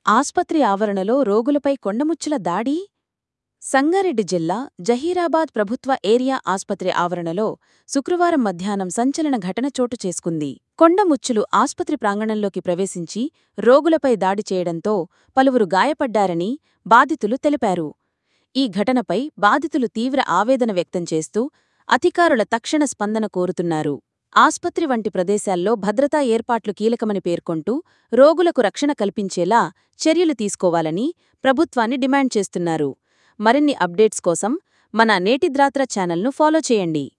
ఆస్పత్రి ఆవరణలో రోగులపై కొండముచ్చుల దాడి సంగారెడ్డి జిల్లా జహీరాబాద్ ప్రభుత్వ ఏరియా ఆస్పత్రి ఆవరణలో శుక్రవారం మధ్యాహ్నం సంచలన ఘటన చోటు చేసుకుంది కొండముచ్చులు ఆస్పత్రి ప్రాంగణంలోకి ప్రవేశించి రోగులపై దాడి చేయడంతో పలువురు గాయపడ్డారని బాధితులు తెలిపారు ఈ ఘటనపై బాధితులు తీవ్ర ఆవేదన వ్యక్తం చేస్తూ అధికారుల తక్షణ స్పందన కోరుతున్నారు ఆస్పత్రి వంటి ప్రదేశాల్లో భద్రతా ఏర్పాట్లు కీలకమని పేర్కొంటూ రోగులకు రక్షణ కల్పించేలా చర్యలు తీసుకోవాలని ప్రభుత్వాన్ని డిమాండ్ చేస్తున్నారు మరిన్ని అప్డేట్స్ కోసం మన నేటిద్రాత్ర ఛానల్ను ఫాలో చేయండి